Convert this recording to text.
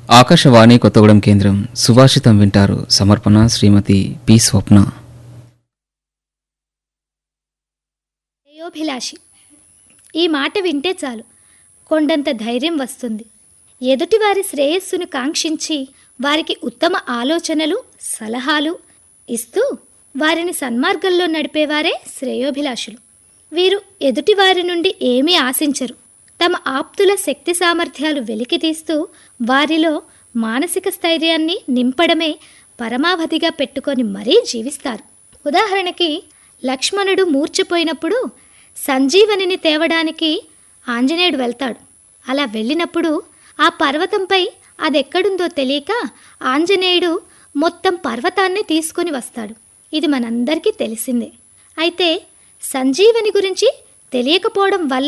ఆకాశవాణి కొత్తగూడెం కేంద్రం సుభాషితం వింటారు సమర్పణ శ్రీమతి పి స్వప్న శ్రేయోభిలాషి ఈ మాట వింటే చాలు కొండంత ధైర్యం వస్తుంది ఎదుటివారి శ్రేయస్సును కాంక్షించి వారికి ఉత్తమ ఆలోచనలు సలహాలు ఇస్తూ వారిని సన్మార్గంలో నడిపేవారే శ్రేయోభిలాషులు వీరు ఎదుటివారి నుండి ఏమీ ఆశించరు తమ ఆప్తుల శక్తి సామర్థ్యాలు వెలికితీస్తూ వారిలో మానసిక స్థైర్యాన్ని నింపడమే పరమావధిగా పెట్టుకొని మరీ జీవిస్తారు ఉదాహరణకి లక్ష్మణుడు మూర్ఛపోయినప్పుడు సంజీవనిని తేవడానికి ఆంజనేయుడు వెళ్తాడు అలా వెళ్ళినప్పుడు ఆ పర్వతంపై అదెక్కడుందో తెలియక ఆంజనేయుడు మొత్తం పర్వతాన్ని తీసుకొని వస్తాడు ఇది మనందరికీ తెలిసిందే అయితే సంజీవని గురించి తెలియకపోవడం వల్ల